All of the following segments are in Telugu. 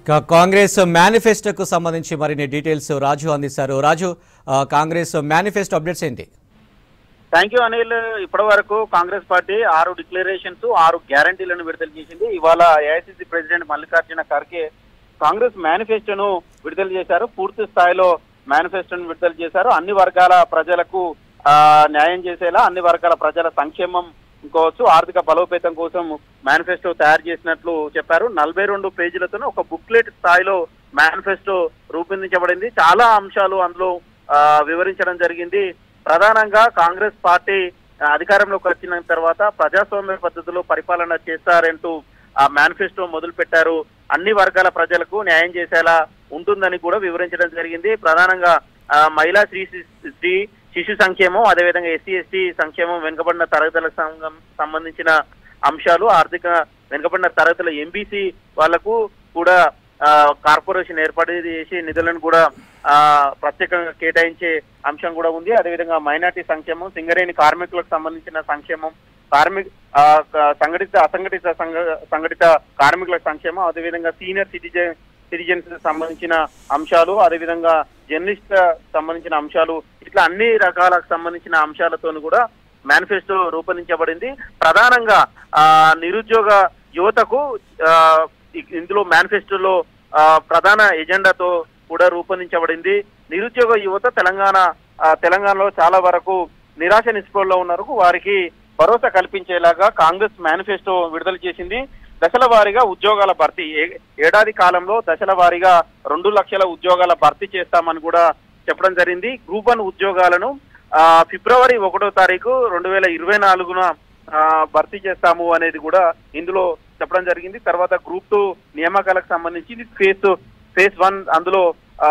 కా- కాంగ్రెస్ మేనిఫెస్టోకు సంబంధించి మరిన్ని డీటెయిల్స్ రాజు అందిస్తారు రాజు ఆ, కాంగ్రెస్ మేనిఫెస్టో అప్డేట్స్ ఏంటి థ్యాంక్ యూ అనిల్ ఇప్పటి వరకు కాంగ్రెస్ పార్టీ ఆరు డిక్లరేషన్స్ ఆరు గ్యారంటీలను విడుదల చేసింది ఇవాళ ఏఐసిసి ప్రెసిడెంట్ మల్లికార్జున ఖర్గే కాంగ్రెస్ మేనిఫెస్టోను విడుదల చేశారు పూర్తి స్థాయిలో మేనిఫెస్టోను విడుదల చేశారు అన్ని వర్గాల ప్రజలకు ఆ, న్యాయం చేసేలా అన్ని వర్గాల ప్రజల సంక్షేమం కావచ్చు ఆర్థిక బలోపేతం కోసం మేనిఫెస్టో తయారు చేసినట్లు చెప్పారు నలభై రెండు పేజీలతో ఒక బుక్లెట్ స్థాయిలో మేనిఫెస్టో రూపొందించబడింది చాలా అంశాలు అందులో ఆ, వివరించడం జరిగింది ప్రధానంగా కాంగ్రెస్ పార్టీ ఆ, అధికారంలోకి వచ్చిన తర్వాత ప్రజాస్వామ్య పద్ధతిలో పరిపాలన చేస్తారంటూ ఆ మేనిఫెస్టో మొదలు పెట్టారు అన్ని వర్గాల ప్రజలకు న్యాయం చేసేలా ఉంటుందని కూడా వివరించడం జరిగింది ప్రధానంగా ఆ, మహిళా శ్రీ శ్రీ శిశు సంక్షేమం అదేవిధంగా ఎస్సీ ఎస్టీ సంక్షేమం వెనుకబడిన తరగతులకు సంగం సంబంధించిన అంశాలు ఆర్థిక వెనుకబడిన తరగతుల ఎంబీసీ వాళ్లకు కూడా ఆ, కార్పొరేషన్ ఏర్పాటు చేసి నిధులను కూడా ఆ, ప్రత్యేకంగా కేటాయించే అంశం కూడా ఉంది అదేవిధంగా మైనార్టీ సంక్షేమం సింగరేణి కార్మికులకు సంబంధించిన సంక్షేమం కార్మిక ఆ, క- సంఘటిత అసంఘటిత సంఘ- సంఘటిత కార్మికుల సంక్షేమం అదేవిధంగా సీనియర్ సిటిజన్ సిటిజన్స్ సంబంధించిన అంశాలు అదేవిధంగా జర్నలిస్ట్ సంబంధించిన అంశాలు ఇట్లా అన్ని రకాలకు సంబంధించిన అంశాలతో కూడా మేనిఫెస్టో రూపొందించబడింది ప్రధానంగా ఆ నిరుద్యోగ యువతకు ఆ, ఇ- ఇందులో మేనిఫెస్టోలో ఆ, ప్రధాన ఎజెండాతో కూడా రూపొందించబడింది నిరుద్యోగ యువత తెలంగాణ ఆ, తెలంగాణలో చాలా వరకు నిరాశ నిస్పృహల్లో ఉన్నారు వారికి భరోసా కల్పించేలాగా కాంగ్రెస్ మేనిఫెస్టో విడుదల చేసింది దశల వారీగా ఉద్యోగాల భర్తీ ఏ- ఏడాది కాలంలో దశల వారీగా రెండు లక్షల ఉద్యోగాల భర్తీ చేస్తామని కూడా చెప్పడం జరిగింది గ్రూప్ వన్ ఉద్యోగాలను ఆ, ఫిబ్రవరి ఒకటో తారీఖు రెండు వేల ఇరవై నాలుగున ఆ, భర్తీ చేస్తాము అనేది కూడా ఇందులో చెప్పడం జరిగింది తర్వాత గ్రూప్ టూ నియామకాలకు సంబంధించి ఇది ఫేజ్ ఫేజ్ వన్ అందులో ఆ,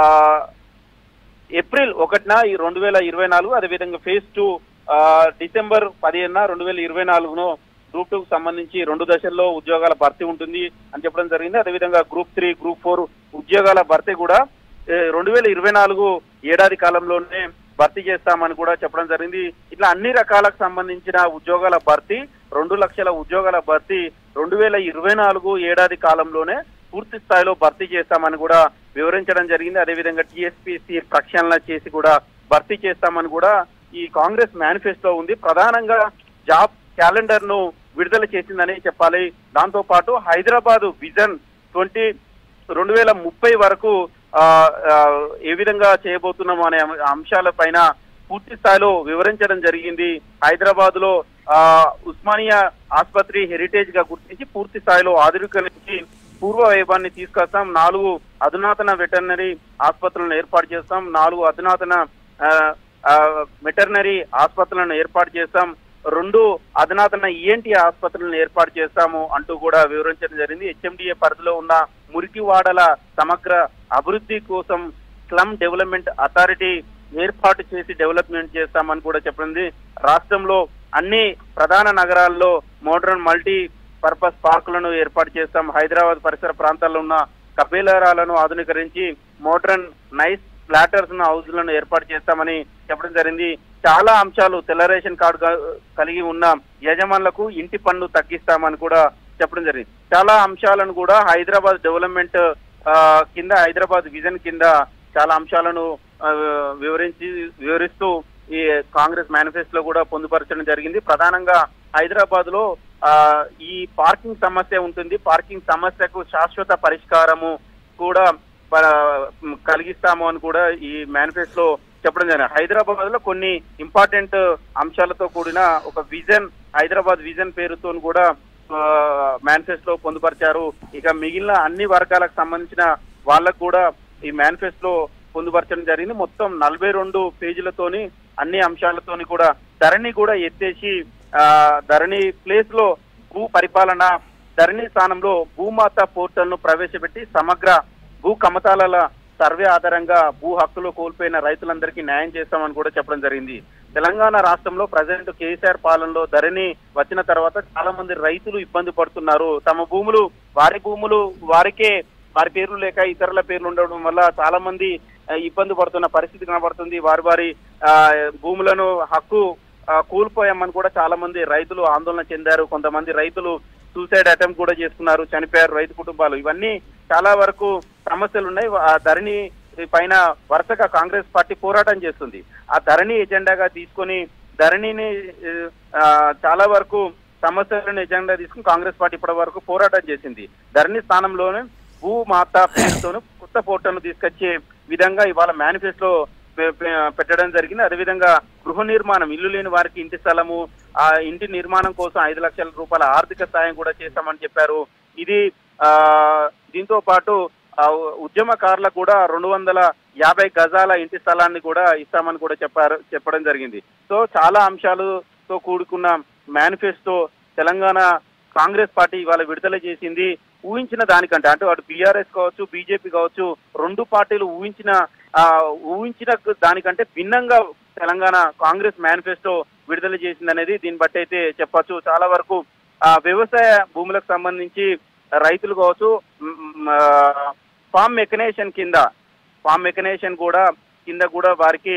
ఏప్రిల్ ఒకటిన ఈ రెండు వేల ఇరవై నాలుగు అదేవిధంగా ఫేజ్ టూ ఆ, డిసెంబర్ పదిహేనున రెండు వేల ఇరవై నాలుగును గ్రూప్ టూ సంబంధించి రెండు దశల్లో ఉద్యోగాల భర్తీ ఉంటుంది అని చెప్పడం జరిగింది అదేవిధంగా గ్రూప్ త్రీ గ్రూప్ ఫోర్ ఉద్యోగాల భర్తీ కూడా రెండు వేల ఇరవై నాలుగు ఏడాది కాలంలోనే భర్తీ చేస్తామని కూడా చెప్పడం జరిగింది ఇట్లా అన్ని రకాలకు సంబంధించిన ఉద్యోగాల భర్తీ రెండు లక్షల ఉద్యోగాల భర్తీ రెండు వేల ఇరవై నాలుగు ఏడాది కాలంలోనే పూర్తి స్థాయిలో భర్తీ చేస్తామని కూడా వివరించడం జరిగింది అదేవిధంగా టీఎస్పీసీ ప్రక్షాళన చేసి కూడా భర్తీ చేస్తామని కూడా ఈ కాంగ్రెస్ మేనిఫెస్టో ఉంది ప్రధానంగా జాబ్ క్యాలెండర్ ను విడుదల చేసిందని చెప్పాలి దాంతో పాటు హైదరాబాద్ విజన్ ట్వంటీ రెండు వేల ముప్పై వరకు ఆ, ఆ, ఏ విధంగా చేయబోతున్నాం అనే అంశాల పైన పూర్తి స్థాయిలో వివరించడం జరిగింది హైదరాబాద్ లో ఆ, ఉస్మానియా ఆసుపత్రి హెరిటేజ్ గా గుర్తించి పూర్తి స్థాయిలో ఆధునీకరించి పూర్వ వైభవాన్ని తీసుకొస్తాం నాలుగు అధునాతన వెటర్నరీ ఆసుపత్రులను ఏర్పాటు చేస్తాం నాలుగు అధునాతన ఆ, ఆ, వెటర్నరీ ఆసుపత్రులను ఏర్పాటు చేస్తాం రెండు అధునాతన ఈఎన్టీ ఆసుపత్రులను ఏర్పాటు చేస్తాము అంటూ కూడా వివరించడం జరిగింది హెచ్ఎండిఏ పరిధిలో ఉన్న మురికివాడల సమగ్ర అభివృద్ధి కోసం స్లమ్ డెవలప్మెంట్ అథారిటీ ఏర్పాటు చేసి డెవలప్మెంట్ చేస్తామని కూడా చెప్పింది రాష్ట్రంలో అన్ని ప్రధాన నగరాల్లో మోడర్న్ మల్టీ పర్పస్ పార్కులను ఏర్పాటు చేస్తాం హైదరాబాద్ పరిసర ప్రాంతాల్లో ఉన్న కపిలరాలను ఆధునీకరించి మోడర్న్ నైస్ ఫ్లాటర్స్ హౌస్లను ఏర్పాటు చేస్తామని చెప్పడం జరిగింది చాలా అంశాలు తెల్ల రేషన్ కార్డు క- కలిగి ఉన్న యజమానులకు ఇంటి పన్ను తగ్గిస్తామని కూడా చెప్పడం జరిగింది చాలా అంశాలను కూడా హైదరాబాద్ డెవలప్మెంట్ ఆ, కింద హైదరాబాద్ విజన్ కింద చాలా అంశాలను ఆ, వివరించి వివరిస్తూ ఈ కాంగ్రెస్ మేనిఫెస్టోలో కూడా పొందుపరచడం జరిగింది ప్రధానంగా హైదరాబాద్ లో ఆ, ఈ పార్కింగ్ సమస్య ఉంటుంది పార్కింగ్ సమస్యకు శాశ్వత పరిష్కారము కూడా ప- కలిగిస్తాము అని కూడా ఈ మేనిఫెస్టో చెప్పడం జరిగింది హైదరాబాద్ లో కొన్ని ఇంపార్టెంట్ అంశాలతో కూడిన ఒక విజన్ హైదరాబాద్ విజన్ పేరుతో కూడా మేనిఫెస్టో పొందుపరిచారు ఇక మిగిలిన అన్ని వర్గాలకు సంబంధించిన వాళ్ళకు కూడా ఈ మేనిఫెస్టో పొందుపరచడం జరిగింది మొత్తం నలభై రెండు పేజీలతోని అన్ని అంశాలతోని కూడా ధరణి కూడా ఎత్తేసి ఆ ధరణి ప్లేస్ లో భూ పరిపాలన ధరణి స్థానంలో భూమాత పోర్టల్ ను ప్రవేశపెట్టి సమగ్ర భూ కమతాల సర్వే ఆధారంగా భూ హక్కులు కోల్పోయిన రైతులందరికీ న్యాయం చేస్తామని కూడా చెప్పడం జరిగింది తెలంగాణ రాష్ట్రంలో ప్రజెంట్ కేసీఆర్ పాలనలో ధరణి వచ్చిన తర్వాత చాలా మంది రైతులు ఇబ్బంది పడుతున్నారు తమ భూములు వారి భూములు వారికే వారి పేర్లు లేక ఇతరుల పేర్లు ఉండడం వల్ల చాలా మంది ఆ, ఇబ్బంది పడుతున్న పరిస్థితి కనబడుతుంది వారి వారి ఆ, భూములను హక్కు ఆ, కూలిపోయామని కూడా చాలా మంది రైతులు ఆందోళన చెందారు కొంతమంది రైతులు సూసైడ్ అటెంప్ట్ కూడా చేసుకున్నారు చనిపోయారు రైతు కుటుంబాలు ఇవన్నీ చాలా వరకు సమస్యలు ఉన్నాయి ఆ ధరణి పైన వరుసగా కాంగ్రెస్ పార్టీ పోరాటం చేస్తుంది ఆ ధరణి ఎజెండాగా తీసుకొని ధరణిని ఆ, చాలా వరకు సమస్యలను ఎజెండా తీసుకుని కాంగ్రెస్ పార్టీ ఇప్పటి వరకు పోరాటం చేసింది ధరణి స్థానంలోనే భూ మాతా పేరుతోను కొత్త పోర్టల్ను తీసుకొచ్చే విధంగా ఇవాళ మేనిఫెస్టో పె- పె- పెట్టడం జరిగింది అదేవిధంగా గృహ నిర్మాణం ఇల్లు లేని వారికి ఇంటి స్థలము ఆ ఇంటి నిర్మాణం కోసం ఐదు లక్షల రూపాయల ఆర్థిక సాయం కూడా చేస్తామని చెప్పారు ఇది ఆ దీంతో పాటు ఆ, ఉద్యమకారులకు కూడా రెండు వందల యాభై గజాల ఇంటి స్థలాన్ని కూడా ఇస్తామని కూడా చెప్పారు చెప్పడం జరిగింది సో చాలా అంశాలతో కూడుకున్న మేనిఫెస్టో తెలంగాణ కాంగ్రెస్ పార్టీ ఇవాళ విడుదల చేసింది ఊహించిన దానికంటే అంటే అటు బీఆర్ఎస్ కావచ్చు బీజేపీ కావచ్చు రెండు పార్టీలు ఊహించిన ఆ, ఊహించిన దానికంటే భిన్నంగా తెలంగాణ కాంగ్రెస్ మేనిఫెస్టో విడుదల చేసింది అనేది దీన్ని బట్టి అయితే చెప్పొచ్చు చాలా వరకు ఆ, వ్యవసాయ భూములకు సంబంధించి రైతులు కావచ్చు మ్, మ్, ఆ, ఫామ్ మెకనైజేషన్ కింద ఫామ్ మెకనైజేషన్ కూడా కింద కూడా వారికి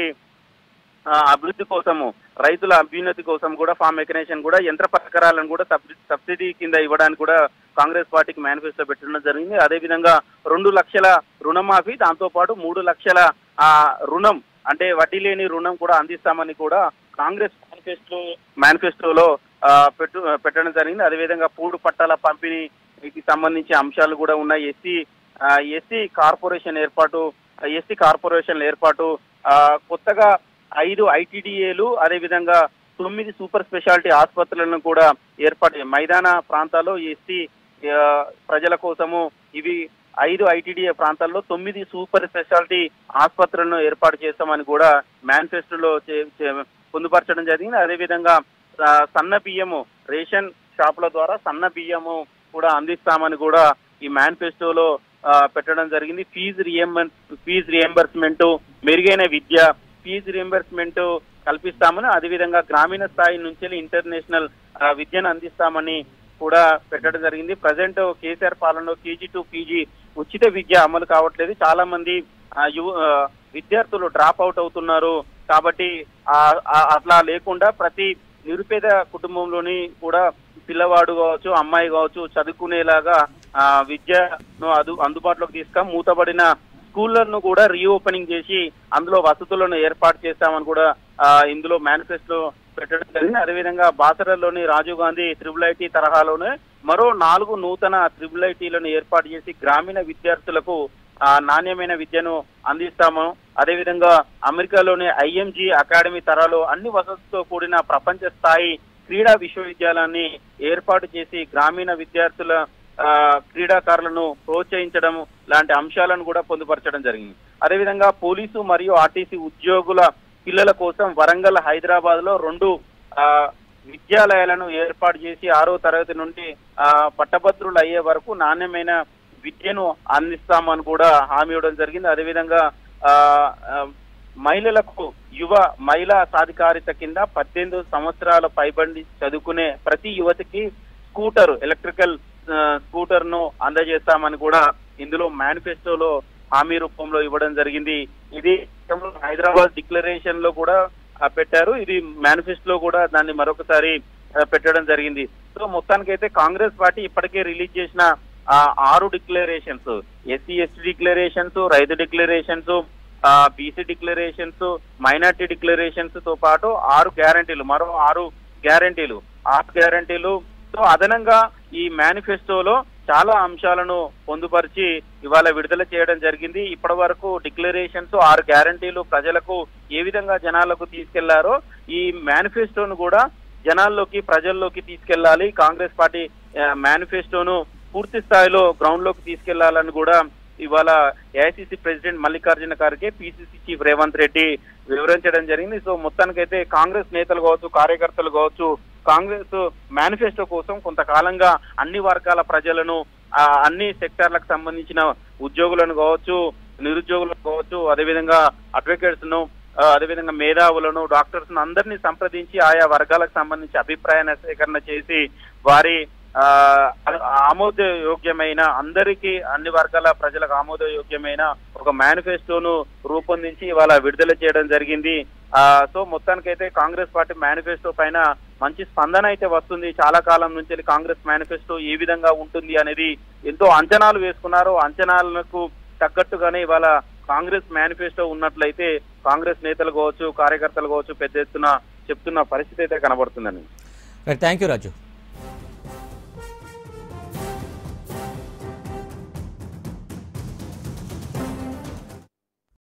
ఆ, అభివృద్ధి కోసము రైతుల అభ్యున్నతి కోసం కూడా ఫామ్ మెకనైజేషన్ కూడా యంత్ర పరికరాలను కూడా సబ్- సబ్సిడీ కింద ఇవ్వడానికి కూడా కాంగ్రెస్ పార్టీకి మేనిఫెస్టో పెట్టడం జరిగింది అదేవిధంగా రెండు లక్షల రుణమాఫీ దాంతో పాటు మూడు లక్షల ఆ రుణం అంటే వడ్డీ లేని రుణం కూడా అందిస్తామని కూడా కాంగ్రెస్ మేనిఫెస్టో మేనిఫెస్టోలో ఆ, పెట్టు పెట్టడం జరిగింది అదేవిధంగా పూడు పట్టాల పంపిణీకి సంబంధించి అంశాలు కూడా ఉన్నాయి ఎస్సీ ఎస్సీ కార్పొరేషన్ ఏర్పాటు ఎస్సీ కార్పొరేషన్ ఏర్పాటు ఆ, కొత్తగా ఐదు ఐటీడీఏలు అదేవిధంగా తొమ్మిది సూపర్ స్పెషాలిటీ ఆసుపత్రులను కూడా ఏర్పాటు మైదాన ప్రాంతాల్లో ఎస్సీ ఆ, ప్రజల కోసము ఇవి ఐదు ఐటీడీఏ ప్రాంతాల్లో తొమ్మిది సూపర్ స్పెషాలిటీ ఆసుపత్రులను ఏర్పాటు చేస్తామని కూడా మేనిఫెస్టోలో చే- చే- పొందుపరచడం జరిగింది అదేవిధంగా ఆ, సన్న బియ్యము రేషన్ షాపుల ద్వారా సన్న బియ్యము కూడా అందిస్తామని కూడా ఈ మేనిఫెస్టోలో ఆ, పెట్టడం జరిగింది ఫీజు రియంబర్ ఫీజు రియంబర్స్మెంట్ మెరుగైన విద్య ఫీజు రియంబర్స్మెంట్ కల్పిస్తామని అదేవిధంగా గ్రామీణ స్థాయి నుంచి ఇంటర్నేషనల్ ఆ, విద్యను అందిస్తామని కూడా పెట్టడం జరిగింది ప్రజెంట్ కేసీఆర్ పాలనలో కేజీ టు పీజీ ఉచిత విద్య అమలు కావట్లేదు చాలా మంది ఆ, యువ ఆ, విద్యార్థులు డ్రాప్ అవుట్ అవుతున్నారు కాబట్టి ఆ- ఆ- అట్లా లేకుండా ప్రతి నిరుపేద కుటుంబంలోని కూడా పిల్లవాడు కావచ్చు అమ్మాయి కావచ్చు చదువుకునేలాగా ఆ, విద్యను అదు అందుబాటులోకి తీసుక మూతబడిన స్కూళ్లను కూడా రీఓపెనింగ్ చేసి అందులో వసతులను ఏర్పాటు చేస్తామని కూడా ఆ, ఇందులో మేనిఫెస్టో పెట్టడం జరిగింది అదేవిధంగా బాసరలోని రాజీవ్ గాంధీ త్రిబుల్ ఐటీ తరహాలోనే మరో నాలుగు నూతన త్రిబుల్ ఐటీలను ఏర్పాటు చేసి గ్రామీణ విద్యార్థులకు ఆ, నాణ్యమైన విద్యను అందిస్తాము అదేవిధంగా అమెరికాలోని ఐఎంజీ అకాడమీ తరాలో అన్ని వసతులతో కూడిన ప్రపంచ స్థాయి క్రీడా విశ్వవిద్యాలయాన్ని ఏర్పాటు చేసి గ్రామీణ విద్యార్థుల ఆ, క్రీడాకారులను ప్రోత్సహించడం లాంటి అంశాలను కూడా పొందుపరచడం జరిగింది అదేవిధంగా పోలీసు మరియు ఆర్టీసీ ఉద్యోగుల పిల్లల కోసం వరంగల్ హైదరాబాద్ లో రెండు ఆ, విద్యాలయాలను ఏర్పాటు చేసి ఆరో తరగతి నుండి ఆ, పట్టభద్రులు అయ్యే వరకు నాణ్యమైన విద్యను అందిస్తామని కూడా హామీ ఇవ్వడం జరిగింది అదేవిధంగా ఆ, ఆ, మహిళలకు యువ మహిళా సాధికారిత కింద పద్దెనిమిది సంవత్సరాల పైబడి చదువుకునే ప్రతి యువతికి స్కూటర్ ఎలక్ట్రికల్ ఆ, స్కూటర్ ను అందజేస్తామని కూడా ఇందులో మేనిఫెస్టోలో హామీ రూపంలో ఇవ్వడం జరిగింది ఇది గతంలో హైదరాబాద్ డిక్లరేషన్ లో కూడా ఆ, పెట్టారు ఇది మేనిఫెస్టోలో కూడా దాన్ని మరొకసారి ఆ, పెట్టడం జరిగింది సో మొత్తానికైతే కాంగ్రెస్ పార్టీ ఇప్పటికే రిలీజ్ చేసిన ఆ, ఆరు డిక్లరేషన్స్ ఎస్సీ ఎస్టీ డిక్లరేషన్స్ రైతు declarations BC declarations minority declarations తో పాటు ఆరు గ్యారంటీలు మరో ఆరు గ్యారంటీలు ఆరు గ్యారంటీలు తో అదనంగా ఈ మేనిఫెస్టోలో చాలా అంశాలను పొందుపరిచి ఇవాళ విడుదల చేయడం జరిగింది ఇప్పటి వరకు డిక్లరేషన్స్ ఆరు గ్యారంటీలు ప్రజలకు ఏ విధంగా జనాలకు తీసుకెళ్లారో ఈ మేనిఫెస్టోను కూడా జనాల్లోకి ప్రజల్లోకి తీసుకెళ్లాలి కాంగ్రెస్ పార్టీ ఆ, మేనిఫెస్టోను పూర్తి స్థాయిలో గ్రౌండ్ లోకి తీసుకెళ్లాలని కూడా ఇవాళ AICC president Mallikarjuna Kharge PCC chief Revanth Reddy వివరించడం జరిగింది సో మొత్తానికైతే కాంగ్రెస్ నేతలు కావచ్చు కార్యకర్తలు కావచ్చు కాంగ్రెస్ మేనిఫెస్టో కోసం కొంతకాలంగా అన్ని వర్గాల ప్రజలను ఆ, అన్ని సెక్టార్లకు సంబంధించిన ఉద్యోగులను కావచ్చు నిరుద్యోగులను కావచ్చు అదేవిధంగా అడ్వకేట్స్ ను ఆ, అదేవిధంగా మేధావులను డాక్టర్స్ ను అందరినీ సంప్రదించి ఆయా వర్గాలకు సంబంధించి అభిప్రాయ సేకరణ చేసి వారి ఆ, ఆమోదయోగ్యమైన అందరికీ అన్ని వర్గాల ప్రజలకు ఆమోదయోగ్యమైన ఒక మేనిఫెస్టోను రూపొందించి ఇవాళ విడుదల చేయడం జరిగింది ఆ సో మొత్తానికైతే కాంగ్రెస్ పార్టీ మేనిఫెస్టో పైన మంచి స్పందన అయితే వస్తుంది చాలా కాలం నుంచి వెళ్ళి కాంగ్రెస్ మేనిఫెస్టో ఏ విధంగా ఉంటుంది అనేది ఎంతో అంచనాలు వేసుకున్నారు అంచనాలకు తగ్గట్టుగానే ఇవాళ కాంగ్రెస్ మేనిఫెస్టో ఉన్నట్లయితే కాంగ్రెస్ నేతలు కావచ్చు కార్యకర్తలు కావచ్చు పెద్ద ఎత్తున చెప్తున్న పరిస్థితి అయితే కనబడుతుందండి రైట్ థ్యాంక్ యూ రాజు